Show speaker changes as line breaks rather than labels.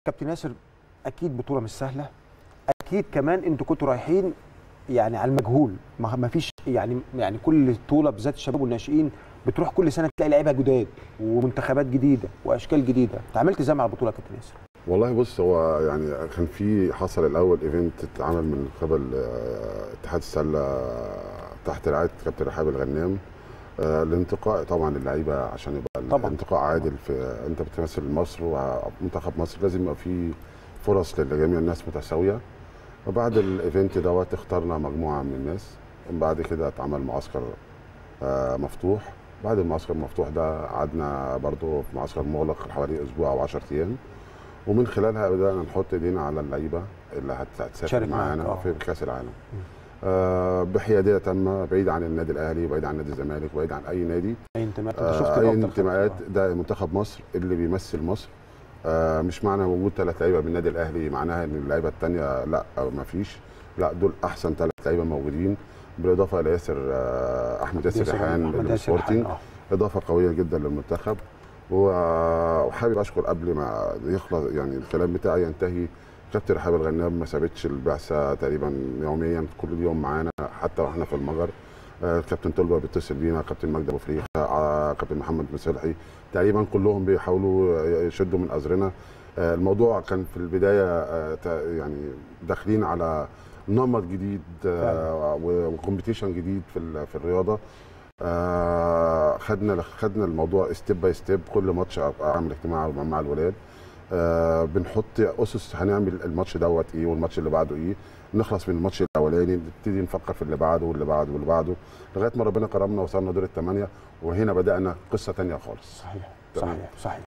كابتن ياسر اكيد بطوله مش سهله اكيد كمان انتوا كنتوا رايحين يعني على المجهول ما ما فيش يعني يعني كل بطوله بالذات الشباب والناشئين بتروح كل سنه تلاقي لعيبه جداد ومنتخبات جديده واشكال جديده اتعاملت ازاي مع البطوله يا كابتن ياسر
والله بص هو يعني كان في حصل الاول ايفنت اتعمل من قبل آه، اتحاد السله تحت رعايه كابتن رحاب الغنام آه، الانتقاء طبعا اللعيبه عشان يبقى
طبعاً.
الانتقاء عادل في انت بتمثل مصر ومنتخب مصر لازم يبقى في فرص لجميع الناس متساويه وبعد الايفنت دوت اخترنا مجموعه من الناس بعد كده اتعمل معسكر آه، مفتوح بعد المعسكر المفتوح ده قعدنا برضو في معسكر مغلق حوالي اسبوع او 10 ايام ومن خلالها بدانا نحط ايدينا على اللعيبه اللي هت- هتسافر
تشارك معاك،
معانا
آه.
في كاس العالم آه، بحياديه تامه بعيد عن النادي الاهلي بعيد عن نادي الزمالك بعيد عن اي نادي
اي انتماءات انت
آه،
شفت
اي
الأفضل
انتماءات
خالص.
ده منتخب مصر اللي بيمثل مصر آه، مش معنى وجود ثلاث لعيبه من النادي الاهلي معناها ان اللعيبه الثانيه لا ما فيش لا دول احسن ثلاث لعيبه موجودين بالاضافه الى ياسر آه، احمد ياسر ريحان
أحمد ياسر ريحان،
للسبورتنج
آه.
اضافه قويه جدا للمنتخب و- وحابب اشكر قبل ما يخلص يعني الكلام بتاعي ينتهي كابتن رحاب الغنام ما سابتش البعثه تقريبا يوميا كل يوم معانا حتى واحنا في المجر آه، كابتن طلبه بيتصل بينا كابتن مجدي ابو فريخه آه، كابتن محمد مسلحي تقريبا كلهم بيحاولوا يشدوا من ازرنا آه، الموضوع كان في البدايه آه، تا- يعني داخلين على نمط جديد وكومبيتيشن جديد في ال- في الرياضه آه، خدنا خدنا الموضوع ستيب باي ستيب كل ماتش اعمل اجتماع مع الولاد آه، بنحط اسس هنعمل الماتش دوت ايه والماتش اللي بعده ايه نخلص من الماتش الاولاني نبتدي نفكر في اللي بعده واللي بعده واللي بعده لغايه ما ربنا كرمنا وصلنا دور الثمانيه وهنا بدانا قصه تانية خالص
صحيح
تمام.
صحيح صحيح